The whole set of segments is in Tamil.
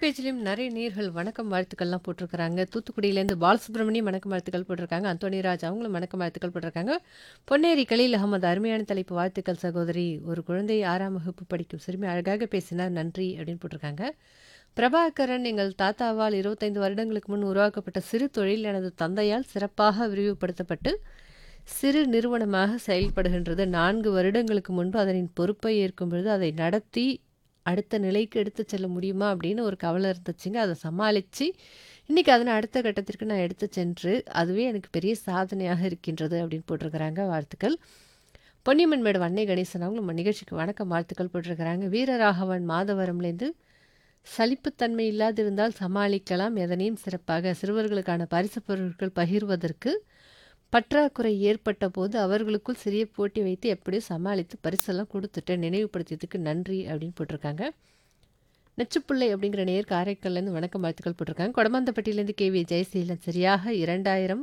பேஜ்லயும் நிறைய நேர்கள் வணக்கம் வாழ்த்துக்கள்லாம் போட்டிருக்கிறாங்க. தூத்துக்குடியிலேருந்து பாலசுப்ரமணியம் வணக்கம் வாழ்த்துக்கள் போட்டிருக்காங்க. அந்தோணிராஜ் அவங்களும் வணக்கம் வாழ்த்துக்கள் போட்டிருக்காங்க. பொன்னேரி கலீல் அகமது அருமையான தலைப்பு வாழ்த்துக்கள் சகோதரி. ஒரு குழந்தை 6ஆம் வகுப்பு படிக்கும் சிறுமி அழகாக பேசினார் நன்றி அப்படின்னு போட்டிருக்காங்க. பிரபாகரன் எங்கள் தாத்தாவால் 25 வருடங்களுக்கு முன் உருவாக்கப்பட்ட சிறு தொழில் எனது தந்தையால் சிறப்பாக விரிவுபடுத்தப்பட்டு சிறு நிறுவனமாக செயல்படுகின்றது. 4 வருடங்களுக்கு முன்பு அதனின் பொறுப்பை ஏற்கும் பொழுது அதை நடத்தி அடுத்த நிலைக்கு எடுத்துச் செல்ல முடியுமா அப்படின்னு ஒரு கவலை இருந்துச்சுங்க. அதை சமாளிச்சு இன்னைக்கு அதனை அடுத்த கட்டத்திற்கு நான் எடுத்துச் சென்று அதுவே எனக்கு பெரிய சாதனையாக இருக்கின்றது அப்படின்னு போட்டிருக்கிறாங்க. வாழ்த்துக்கள். பொன்னியம்மன் மேடு அன்னை கணேசன் அவங்களும் நம்ம நிகழ்ச்சிக்கு வணக்கம் வாழ்த்துக்கள் போட்டிருக்கிறாங்க. வீரராகவன் மாதவரம்லேருந்து சலிப்புத்தன்மை இல்லாதிருந்தால் சமாளிக்கலாம் எதனையும் சிறப்பாக சிறுவர்களுக்கான பரிசு பொருட்கள் பகிர்வதற்கு பற்றாக்குறை ஏற்பட்ட போது அவர்களுக்குள் சிறிய போட்டி வைத்து எப்படியோ சமாளித்து பரிசெல்லாம் கொடுத்துட்டேன் நினைவுபடுத்தியதுக்கு நன்றி அப்படின்னு போட்டிருக்காங்க. நச்சுப்பிள்ளை அப்படிங்கிற நேர் காரைக்கால்லேருந்து வணக்கம் வாழ்த்துக்கள் போட்டிருக்காங்க. கொடமாந்தப்பட்டியிலேருந்து கே வி ஜெயசீலன் சரியாக 2000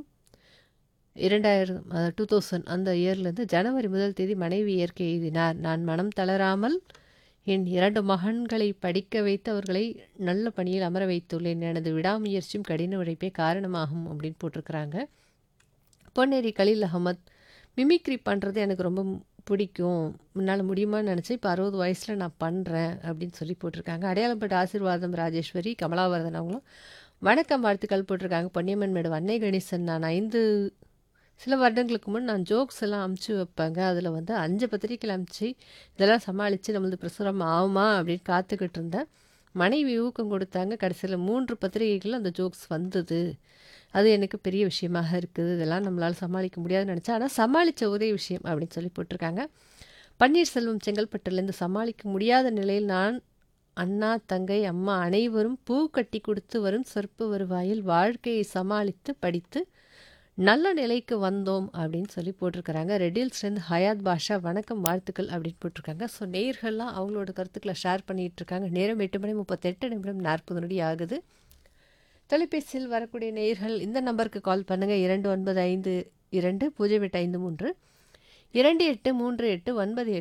2000 அ 2000 அந்த இயர்லேருந்து ஜனவரி முதல் தேதி மனைவி இயற்கை எய்தினார். நான் மனம் தளராமல் என் 2 மகன்களை படிக்க வைத்து அவர்களை நல்ல பணியில் அமர வைத்துள்ளேன். எனது விடாமுயற்சியும் கடின உழைப்பே காரணமாகும் அப்படின்னு போட்டிருக்கிறாங்க. பொன்னேரி கலீல் அகமத் மிமிக்ரி பண்ணுறது எனக்கு ரொம்ப பிடிக்கும். முன்னால் முடியுமான்னு நினச்சேன். இப்போ 60 வயசில நான் பண்ணுறேன் அப்படின்னு சொல்லி போட்டிருக்காங்க. அடையாளம்பட்ட ஆசீர்வாதம் ராஜேஸ்வரி கமலாவர்தன் அவங்களும் வணக்கம் வாழ்த்துக்கள் போட்டிருக்காங்க. பொன்னியம்மன் மேடு அன்னை கணேசன் நான் 5 சில வருடங்களுக்கு முன் நான் ஜோக்ஸ் எல்லாம் அமுச்சு வைப்பேங்க. அதில் வந்து 5 பத்திரிக்கைகள் அமுச்சு இதெல்லாம் சமாளித்து நம்மளது பிரசுரம் ஆகுமா அப்படின்னு காத்துக்கிட்டு இருந்தேன். மனைவி ஊக்கம் கொடுத்தாங்க. கடைசியில் 3 பத்திரிகைகள் அந்த ஜோக்ஸ் வந்தது. அது எனக்கு பெரிய விஷயமாக இருக்குது. இதெல்லாம் நம்மளால சமாளிக்க முடியாதுன்னு நினச்சேன். ஆனால் சமாளித்த ஒரே விஷயம் அப்படின்னு சொல்லி போட்டிருக்காங்க. பன்னீர்செல்வம் செங்கல்பட்டுலேருந்து சமாளிக்க முடியாத நிலையில் நான் அண்ணா தங்கை அம்மா அனைவரும் பூ கட்டி கொடுத்து வரும் சொற்ப வருவாயில் வாழ்க்கையை சமாளித்து படித்து நல்ல நிலைக்கு வந்தோம் அப்படின்னு சொல்லி போட்டிருக்கிறாங்க. ரெட்டில்ஸ்லேருந்து ஹயாத் பாஷா வணக்கம் வாழ்த்துக்கள் அப்படின்னு போட்டிருக்காங்க. ஸோ நேயர்கள்லாம் அவங்களோட கருத்துக்களை ஷேர் பண்ணிகிட்டு இருக்காங்க. நேரம் 8 மணி 38 நிமிடம் 40 நொடி ஆகுது. தொலைபேசியில் வரக்கூடிய நேயர்கள் இந்த நம்பருக்கு கால் பண்ணுங்கள் 2952 0853 2838 98